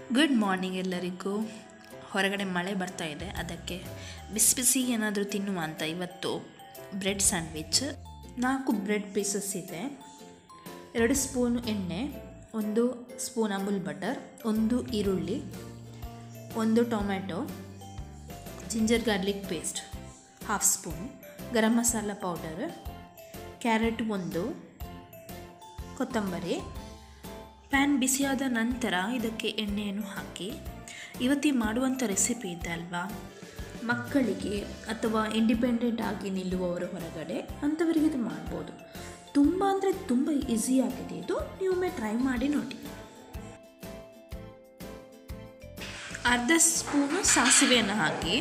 good morning ಎಲ್ಲರಿಗೂ ಹೊರಗಡೆ ಮಳೆ ಬರ್ತಾ ಇದೆ ಅದಕ್ಕೆ ಬಿಸಿ ಬಿಸಿ ಏನಾದರೂ ತಿನ್ನುವ ಅಂತ ಇವತ್ತು ಬ್ರೆಡ್ ಸ್ಯಾಂಡ್ವಿಚ್ ನಾಲ್ಕು ಬ್ರೆಡ್ ಪೀಸಸ್ ಇದೆ ಎರಡು ಸ್ಪೂನ್ ಎಣ್ಣೆ ಒಂದು ಸ್ಪೂನ್ ಅಮೂಲ್ ಬಟರ್ ಒಂದು ಈರುಳ್ಳಿ ಒಂದು tomato ginger garlic paste half spoon garam masala powder carrot ಒಂದು ಕೊತ್ತಂಬರಿ ಪ್ಯಾನ್ ಬಿಸಿಯಾದ ನಂತರ ಇದಕ್ಕೆ ಎಣ್ಣೆಯನ್ನು ಹಾಕಿ ಇವತ್ತಿ ಮಾಡುವಂಥ ರೆಸಿಪಿ ಇದೆ ಅಲ್ವಾ ಮಕ್ಕಳಿಗೆ ಅಥವಾ ಇಂಡಿಪೆಂಡೆಂಟ್ ಆಗಿ ನಿಲ್ಲುವವರು ಹೊರಗಡೆ ಅಂಥವರಿಗೆ ಇದು ಮಾಡ್ಬೋದು ತುಂಬ ಅಂದರೆ ತುಂಬ ಈಸಿ ಆಗಿದೆ ಇದು ನೀವೊಮ್ಮೆ ಟ್ರೈ ಮಾಡಿ ನೋಡಿ ಅರ್ಧ ಸ್ಪೂನು ಸಾಸಿವೆಯನ್ನು ಹಾಕಿ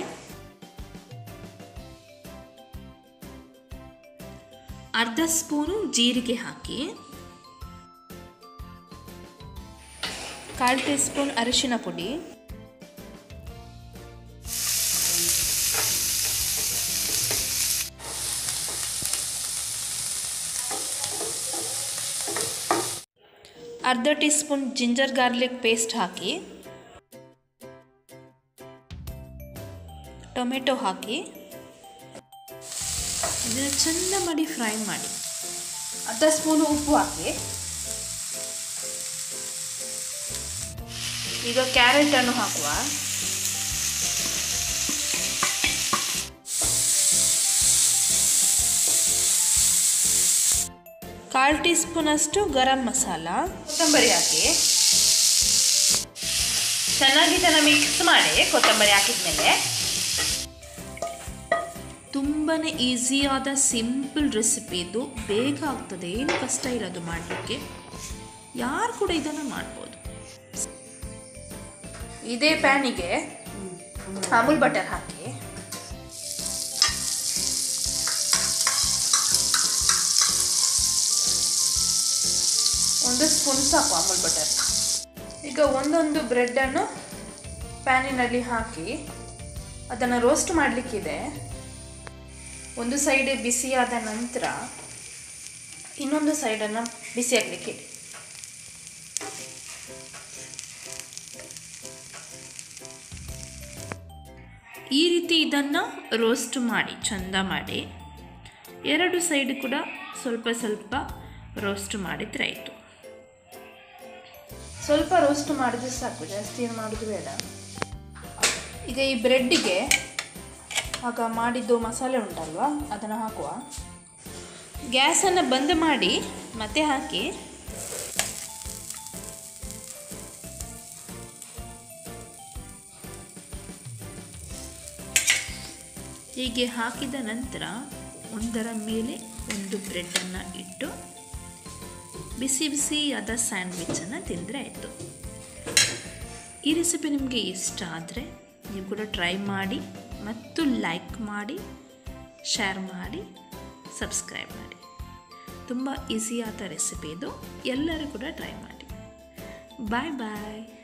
ಅರ್ಧ ಸ್ಪೂನು ಜೀರಿಗೆ ಹಾಕಿ ಕಾಲು ಟೀ ಸ್ಪೂನ್ ಅರಿಶಿನ ಪುಡಿ ಅರ್ಧ tea spoon ginger garlic paste ಹಾಕಿ ಟೊಮೆಟೊ ಹಾಕಿ ಇದನ್ನು ಚೆಂದ ಮಾಡಿ ಫ್ರೈ ಮಾಡಿ ಅರ್ಧ ಸ್ಪೂನು ಉಪ್ಪು ಹಾಕಿ ಈಗ ಕ್ಯಾರೆಟನ್ನು ಹಾಕುವ ಕಾಲು ಟೀ ಸ್ಪೂನಷ್ಟು ಗರಂ ಮಸಾಲ ಕೊತ್ತಂಬರಿ ಹಾಕಿ ಚೆನ್ನಾಗಿ ಇದನ್ನು ಮಿಕ್ಸ್ ಮಾಡಿ ಕೊತ್ತಂಬರಿ ಹಾಕಿದ್ಮೇಲೆ ತುಂಬಾ ಈಸಿಯಾದ ಸಿಂಪಲ್ ರೆಸಿಪಿ ಇದು ಬೇಗ ಆಗ್ತದೆ ಏನು ಕಷ್ಟ ಇರೋದು ಮಾಡಲಿಕ್ಕೆ ಯಾರು ಕೂಡ ಇದನ್ನು ಮಾಡ್ಬೋದು ಇದೇ ಪ್ಯಾನಿಗೆ ಅಮೂಲ್ ಬಟರ್ ಹಾಕಿ ಒಂದು ಸ್ಪೂನ್ ಸಾಕು ಅಮೂಲ್ ಬಟರ್ ಈಗ ಒಂದೊಂದು ಬ್ರೆಡ್ಡನ್ನು ಪ್ಯಾನಿನಲ್ಲಿ ಹಾಕಿ ಅದನ್ನು ರೋಸ್ಟ್ ಮಾಡಲಿಕ್ಕಿದೆ ಒಂದು ಸೈಡ್ ಬಿಸಿಯಾದ ನಂತರ ಇನ್ನೊಂದು ಸೈಡನ್ನು ಬಿಸಿಯಾಗಲಿಕ್ಕೆ ಇಡಿ ಈ ರೀತಿ ಇದನ್ನು ರೋಸ್ಟ್ ಮಾಡಿ ಚಂದ ಮಾಡಿ ಎರಡು ಸೈಡ್ ಕೂಡ ಸ್ವಲ್ಪ ಸ್ವಲ್ಪ ರೋಸ್ಟ್ ಮಾಡಿದ್ರೆ ಆಯಿತು ಸ್ವಲ್ಪ ರೋಸ್ಟ್ ಮಾಡಿದ್ರೆ ಸಾಕು ಜಾಸ್ತಿ ಏನು ಮಾಡೋದು ಬೇಡ ಈಗ ಈ ಬ್ರೆಡ್ಡಿಗೆ ಆಗ ಮಾಡಿದ್ದು ಮಸಾಲೆ ಉಂಟಲ್ವಾ ಅದನ್ನು ಹಾಕುವ ಗ್ಯಾಸನ್ನು ಬಂದ್ ಮಾಡಿ ಮತ್ತೆ ಹಾಕಿ ಹೀಗೆ ಹಾಕಿದ ನಂತರ ಒಂದರ ಮೇಲೆ ಒಂದು ಬ್ರೆಡ್ಡನ್ನು ಇಟ್ಟು ಬಿಸಿ ಬಿಸಿಯಾದ ಸ್ಯಾಂಡ್ವಿಚನ್ನು ತಿಂದರೆ ಆಯಿತು ಈ ರೆಸಿಪಿ ನಿಮಗೆ ಇಷ್ಟ ಆದರೆ ನೀವು ಕೂಡ ಟ್ರೈ ಮಾಡಿ ಮತ್ತು ಲೈಕ್ ಮಾಡಿ ಶೇರ್ ಮಾಡಿ ಸಬ್ಸ್ಕ್ರೈಬ್ ಮಾಡಿ ತುಂಬ ಈಸಿಯಾದ ರೆಸಿಪಿ ಇದು ಎಲ್ಲರೂ ಕೂಡ ಟ್ರೈ ಮಾಡಿ ಬಾಯ್ ಬಾಯ್